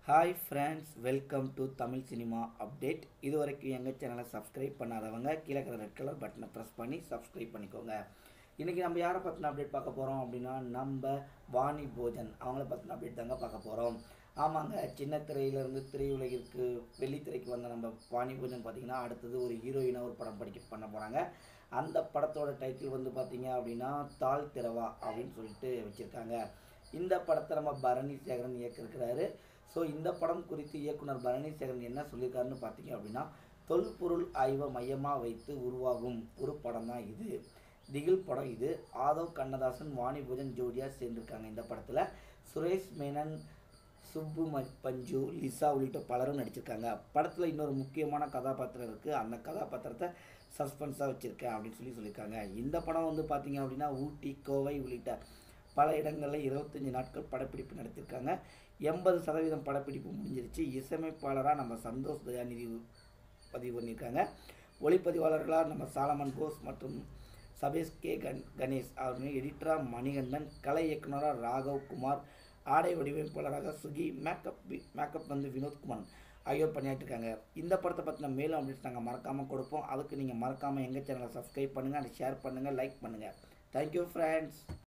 hi friends welcome to Tamil cinema update இது வரைக்கும் எங்கள் சேனலை சப்ஸ்கிரைப் பண்ணாதவங்க கீழே இருக்கிற ரெட் கலர் பட்டனை ப்ரெஸ் பண்ணி சப்ஸ்கிரைப் பண்ணிக்கோங்க இன்றைக்கி நம்ம யாரை பற்றின அப்டேட் பார்க்க போகிறோம் அப்படின்னா நம்ம வாணி போஜன் அவங்கள பற்றின அப்டேட் தாங்க பார்க்க போகிறோம் ஆமாங்க சின்ன திரையிலேருந்து திரையுலகிற்கு வெள்ளித்திரைக்கு வந்த நம்ம வாணி போஜன் பார்த்திங்கன்னா அடுத்தது ஒரு ஹீரோயினாக ஒரு படம் படிக்க பண்ண போகிறாங்க அந்த படத்தோட டைட்டில் வந்து பார்த்திங்க அப்படின்னா தாழ் திறவா அப்படின்னு சொல்லிட்டு வச்சுருக்காங்க இந்த படத்தை நம்ம பரணி சேகரன் இயக்கிருக்கிறாரு ஸோ இந்த படம் குறித்து இயக்குனர் பரணி சேகரன் என்ன சொல்லியிருக்காருன்னு பார்த்தீங்க அப்படின்னா தொல்பொருள் ஆய்வை மையமாக வைத்து உருவாகும் ஒரு படம் தான் இது திகில் படம் இது ஆதவ் கண்ணதாசன் வாணி பூஜன் ஜோடியாக சேர்ந்திருக்காங்க இந்த படத்தில் சுரேஷ் மேனன் சுப்பு ம பஞ்சு லிசா உள்ளிட்ட பலரும் நடிச்சிருக்காங்க படத்தில் இன்னொரு முக்கியமான கதாபாத்திரம் இருக்குது அந்த கதாபாத்திரத்தை சஸ்பென்ஸாக வச்சுருக்கேன் அப்படின்னு சொல்லி சொல்லியிருக்காங்க இந்த படம் வந்து பார்த்திங்க அப்படின்னா ஊட்டி கோவை உள்ளிட்ட பல இடங்களில் இருபத்தஞ்சி நாட்கள் படப்பிடிப்பு நடத்தியிருக்காங்க எண்பது சதவீதம் படப்பிடிப்பு முடிஞ்சிருச்சு இசையமைப்பாளராக நம்ம சந்தோஷ் தயாநிதி பதிவு பண்ணியிருக்காங்க ஒளிப்பதிவாளர்களாக நம்ம சாலமன் போஸ் மற்றும் சபேஷ் கே கண் கணேஷ் அவர்கள் எடிட்டராக மணிகண்டன் கலை இயக்குனராக ராகவ் குமார் ஆடை வடிவமைப்பாளராக சுகி மேக்கப் மேக்கப் வந்து வினோத்குமார் ஆகியோர் பண்ணியாட்டிருக்காங்க இந்த படத்தை பற்றின மேலும் அப்டேட்ஸ் நாங்கள் மறக்காமல் கொடுப்போம் அதுக்கு நீங்கள் மறக்காமல் எங்கள் சேனலை சப்ஸ்கிரைப் பண்ணுங்கள் அதை ஷேர் பண்ணுங்கள் லைக் பண்ணுங்கள் தேங்க்யூ ஃப்ரெண்ட்ஸ்